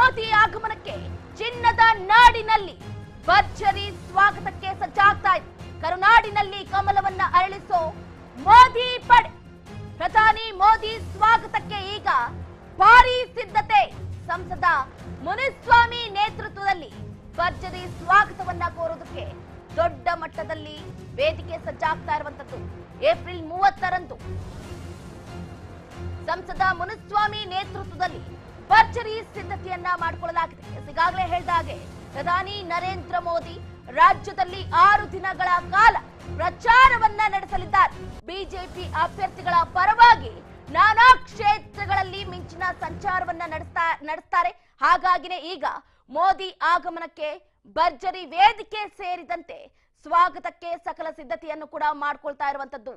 ಮೋದಿ ಆಗಮನಕ್ಕೆ ಚಿನ್ನದ ನಾಡಿನಲ್ಲಿ ಭರ್ಜರಿ ಸ್ವಾಗತಕ್ಕೆ ಸಜ್ಜಾಗ್ತಾ ಇದೆ ಕರುನಾಡಿನಲ್ಲಿ ಕಮಲವನ್ನ ಅರಳಿಸೋ ಮೋದಿ ಪಡೆ ಪ್ರಧಾನಿ ಮೋದಿ ಸ್ವಾಗತಕ್ಕೆ ಈಗ ಭಾರಿ ಸಿದ್ಧತೆ ಸಂಸದ ಮುನಿಸ್ವಾಮಿ ನೇತೃತ್ವದಲ್ಲಿ ಭರ್ಜರಿ ಸ್ವಾಗತವನ್ನ ಕೋರೋದಕ್ಕೆ ದೊಡ್ಡ ಮಟ್ಟದಲ್ಲಿ ವೇದಿಕೆ ಸಜ್ಜಾಗ್ತಾ ಇರುವಂತದ್ದು ಏಪ್ರಿಲ್ ಮೂವತ್ತರಂದು ಸಂಸದ ಮುನಿಸ್ವಾಮಿ ನೇತೃತ್ವದಲ್ಲಿ ಭರ್ಜರಿ ಸಿದ್ಧತೆಯನ್ನ ಮಾಡಿಕೊಳ್ಳಲಾಗಿದೆ ಈಗಾಗಲೇ ಹೇಳಿದ ಹಾಗೆ ಪ್ರಧಾನಿ ನರೇಂದ್ರ ಮೋದಿ ರಾಜ್ಯದಲ್ಲಿ ಆರು ದಿನಗಳ ಕಾಲ ಪ್ರಚಾರವನ್ನ ನಡೆಸಲಿದ್ದಾರೆ ಬಿಜೆಪಿ ಅಭ್ಯರ್ಥಿಗಳ ಪರವಾಗಿ ನಾನಾ ಕ್ಷೇತ್ರಗಳಲ್ಲಿ ಮಿಂಚಿನ ಸಂಚಾರವನ್ನ ನಡೆಸ್ತಾ ನಡೆಸ್ತಾರೆ ಹಾಗಾಗಿನೇ ಈಗ ಮೋದಿ ಆಗಮನಕ್ಕೆ ಭರ್ಜರಿ ವೇದಿಕೆ ಸೇರಿದಂತೆ ಸ್ವಾಗತಕ್ಕೆ ಸಕಲ ಸಿದ್ಧತೆಯನ್ನು ಕೂಡ ಮಾಡ್ಕೊಳ್ತಾ ಇರುವಂತದ್ದು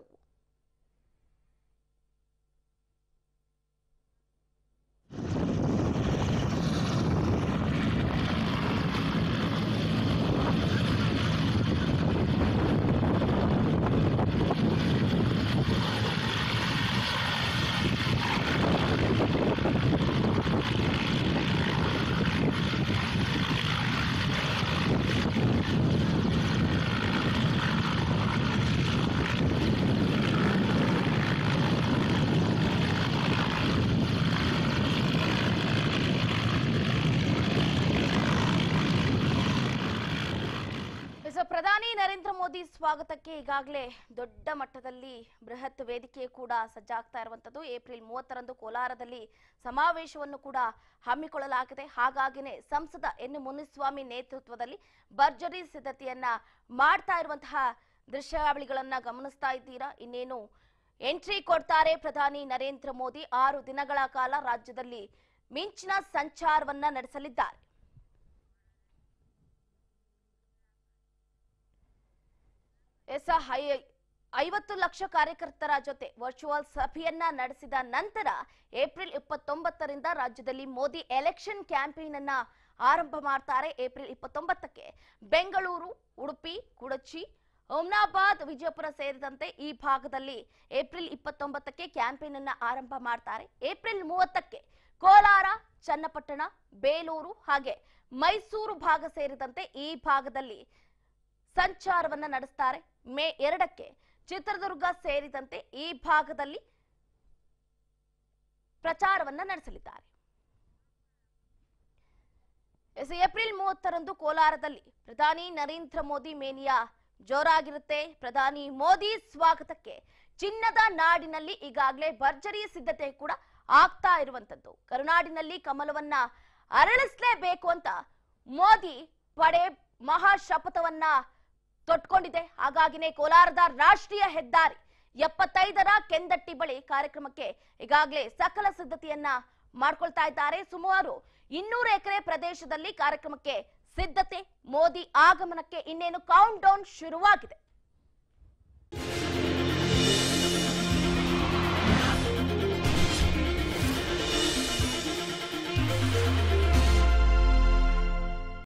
ಸೊ ಪ್ರಧಾನಿ ನರೇಂದ್ರ ಮೋದಿ ಸ್ವಾಗತಕ್ಕೆ ಈಗಾಗಲೇ ದೊಡ್ಡ ಮಟ್ಟದಲ್ಲಿ ಬೃಹತ್ ವೇದಿಕೆ ಕೂಡ ಸಜ್ಜಾಗ್ತಾ ಇರುವಂತದ್ದು ಏಪ್ರಿಲ್ ಮೂವತ್ತರಂದು ಕೋಲಾರದಲ್ಲಿ ಸಮಾವೇಶವನ್ನು ಕೂಡ ಹಮ್ಮಿಕೊಳ್ಳಲಾಗಿದೆ ಹಾಗಾಗಿನೇ ಸಂಸದ ಎನ್ ಮುನಿಸ್ವಾಮಿ ನೇತೃತ್ವದಲ್ಲಿ ಭರ್ಜರಿ ಸಿದ್ಧತೆಯನ್ನ ಮಾಡ್ತಾ ಇರುವಂತಹ ದೃಶ್ಯಾವಳಿಗಳನ್ನ ಗಮನಿಸ್ತಾ ಇದ್ದೀರಾ ಇನ್ನೇನು ಎಂಟ್ರಿ ಕೊಡ್ತಾರೆ ಪ್ರಧಾನಿ ನರೇಂದ್ರ ಮೋದಿ ಆರು ದಿನಗಳ ಕಾಲ ರಾಜ್ಯದಲ್ಲಿ ಮಿಂಚಿನ ಸಂಚಾರವನ್ನ ನಡೆಸಲಿದ್ದಾರೆ ಎಸ್ ಹೈ- ಐವತ್ತು ಲಕ್ಷ ಕಾರ್ಯಕರ್ತರ ಜೊತೆ ವರ್ಚುವಲ್ ಸಭೆಯನ್ನ ನಡೆಸಿದ ನಂತರ ಏಪ್ರಿಲ್ ಇಪ್ಪತ್ತೊಂಬತ್ತರಿಂದ ರಾಜ್ಯದಲ್ಲಿ ಮೋದಿ ಎಲೆಕ್ಷನ್ ಕ್ಯಾಂಪೇನ್ ಅನ್ನ ಆರಂಭ ಮಾಡ್ತಾರೆ ಏಪ್ರಿಲ್ ಇಪ್ಪತ್ತೊಂಬತ್ತಕ್ಕೆ ಬೆಂಗಳೂರು ಉಡುಪಿ ಕುಡಚಿ ಹುಮ್ನಾಬಾದ್ ವಿಜಯಪುರ ಸೇರಿದಂತೆ ಈ ಭಾಗದಲ್ಲಿ ಏಪ್ರಿಲ್ ಇಪ್ಪತ್ತೊಂಬತ್ತಕ್ಕೆ ಕ್ಯಾಂಪೇನ್ ಅನ್ನ ಆರಂಭ ಮಾಡ್ತಾರೆ ಏಪ್ರಿಲ್ ಮೂವತ್ತಕ್ಕೆ ಕೋಲಾರ ಚನ್ನಪಟ್ಟಣ ಬೇಲೂರು ಹಾಗೆ ಮೈಸೂರು ಭಾಗ ಸೇರಿದಂತೆ ಈ ಭಾಗದಲ್ಲಿ ಸಂಚಾರವನ್ನ ನಡೆಸ್ತಾರೆ ಮೇ ಎರಡಕ್ಕೆ ಚಿತ್ರದುರ್ಗ ಸೇರಿದಂತೆ ಈ ಭಾಗದಲ್ಲಿ ಪ್ರಚಾರವನ್ನ ನಡೆಸಲಿದ್ದಾರೆ ಎಸ್ ಏಪ್ರಿಲ್ ಮೂವತ್ತರಂದು ಕೋಲಾರದಲ್ಲಿ ಪ್ರಧಾನಿ ನರೇಂದ್ರ ಮೋದಿ ಮೇನಿಯಾ ಜೋರಾಗಿರುತ್ತೆ ಪ್ರಧಾನಿ ಮೋದಿ ಸ್ವಾಗತಕ್ಕೆ ಚಿನ್ನದ ನಾಡಿನಲ್ಲಿ ಈಗಾಗಲೇ ಭರ್ಜರಿ ಸಿದ್ಧತೆ ಕೂಡ ಆಗ್ತಾ ಇರುವಂತದ್ದು ಕರುನಾಡಿನಲ್ಲಿ ಕಮಲವನ್ನ ಅರಳಿಸಲೇಬೇಕು ಅಂತ ಮೋದಿ ಪಡೆ ಮಹಾ ಶಪಥವನ್ನ ತೊಟ್ಕೊಂಡಿದೆ ಹಾಗಾಗಿನೇ ಕೋಲಾರದ ರಾಷ್ಟ್ರೀಯ ಹೆದ್ದಾರಿ ಎಪ್ಪತ್ತೈದರ ಕೆಂದಟ್ಟಿ ಬಳಿ ಕಾರ್ಯಕ್ರಮಕ್ಕೆ ಈಗಾಗಲೇ ಸಕಲ ಸಿದ್ಧತೆಯನ್ನ ಮಾಡ್ಕೊಳ್ತಾ ಇದ್ದಾರೆ ಸುಮಾರು ಇನ್ನೂರು ಎಕರೆ ಪ್ರದೇಶದಲ್ಲಿ ಕಾರ್ಯಕ್ರಮಕ್ಕೆ ಸಿದ್ಧತೆ ಮೋದಿ ಆಗಮನಕ್ಕೆ ಇನ್ನೇನು ಕೌಂಟ್ ಡೌನ್ ಶುರುವಾಗಿದೆ